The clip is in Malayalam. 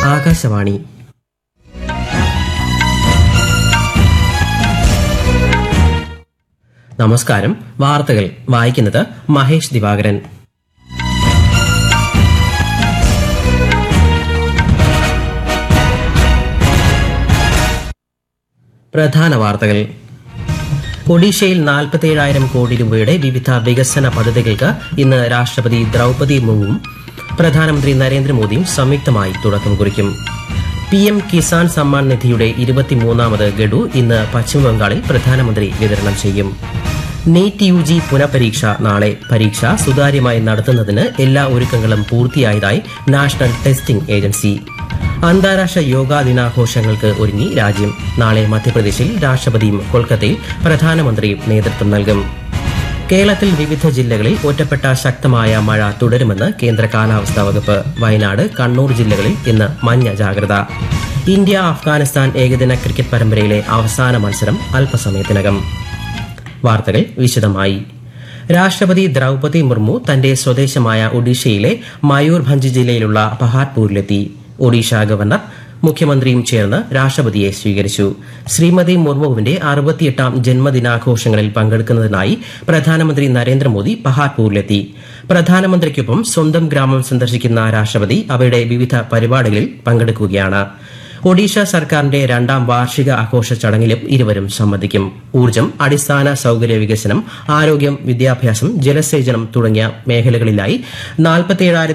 ആകാശവാണി നമസ്കാരം വാർത്തകൾ വായിക്കുന്നത് മഹേഷ് ദിവാകരൻ പ്രധാന വാർത്തകൾ ഒഡീഷയിൽ നാൽപ്പത്തിയേഴായിരം കോടി രൂപയുടെ വിവിധ വികസന പദ്ധതികൾക്ക് ഇന്ന് രാഷ്ട്രപതി ദ്രൗപതി മുർമുവും പ്രധാനമന്ത്രി നരേന്ദ്രമോദിയും സംയുക്തമായി തുടക്കം കുറിക്കും പി എം കിസാൻ സമ്മാൻ നിധിയുടെ ഇരുപത്തിമൂന്നാമത് ഗഡു ഇന്ന് പശ്ചിമബംഗാളിൽ പ്രധാനമന്ത്രി വിതരണം ചെയ്യും നീറ്റ് യു ജി പുനഃപരീക്ഷ നാളെ പരീക്ഷ സുതാര്യമായി നടത്തുന്നതിന് എല്ലാ ഒരുക്കങ്ങളും പൂർത്തിയായതായി നാഷണൽ ടെസ്റ്റിംഗ് ഏജൻസി അന്താരാഷ്ട്ര യോഗാ ദിനാഘോഷങ്ങൾക്ക് ഒരുങ്ങി രാജ്യം നാളെ മധ്യപ്രദേശിൽ രാഷ്ട്രപതിയും കൊൽക്കത്തയിൽ പ്രധാനമന്ത്രിയും നേതൃത്വം നൽകും കേരളത്തിൽ വിവിധ ജില്ലകളിൽ ഒറ്റപ്പെട്ട ശക്തമായ മഴ തുടരുമെന്ന് കേന്ദ്ര കാലാവസ്ഥാ വകുപ്പ് വയനാട് കണ്ണൂർ ജില്ലകളിൽ ഇന്ന് മഞ്ഞ ജാഗ്രത ഇന്ത്യ അഫ്ഗാനിസ്ഥാൻ ഏകദിന ക്രിക്കറ്റ് പരമ്പരയിലെ അവസാന മത്സരം അല്പസമയത്തിനകം വാർത്തകൾ വിശദമായി രാഷ്ട്രപതി ദ്രൗപതി മുർമു തന്റെ സ്വദേശമായ ഒഡീഷയിലെ മയൂർഭഞ്ച് ജില്ലയിലുള്ള പഹാർപൂരിലെത്തി ഒഡീഷ ഗവർണർ മുഖ്യമന്ത്രിയും ചേർന്ന് രാഷ്ട്രപതിയെ സ്വീകരിച്ചു ശ്രീമതി മുർമുവിന്റെ അറുപത്തിയെട്ടാം ജന്മദിനാഘോഷങ്ങളിൽ പങ്കെടുക്കുന്നതിനായി പ്രധാനമന്ത്രി നരേന്ദ്രമോദി പഹാർപൂരിലെത്തി പ്രധാനമന്ത്രിക്കൊപ്പം സ്വന്തം ഗ്രാമം സന്ദർശിക്കുന്ന രാഷ്ട്രപതി അവയുടെ വിവിധ പരിപാടികളിൽ പങ്കെടുക്കുകയാണ് ഒഡീഷ സർക്കാരിന്റെ രണ്ടാം വാർഷിക ആഘോഷ ചടങ്ങിലും ഇരുവരും സംബന്ധിക്കും ഊർജ്ജം അടിസ്ഥാന സൌകര്യ വികസനം ആരോഗ്യം വിദ്യാഭ്യാസം ജലസേചനം തുടങ്ങിയ മേഖലകളിലായി നാൽപ്പത്തിയേഴായിരത്തി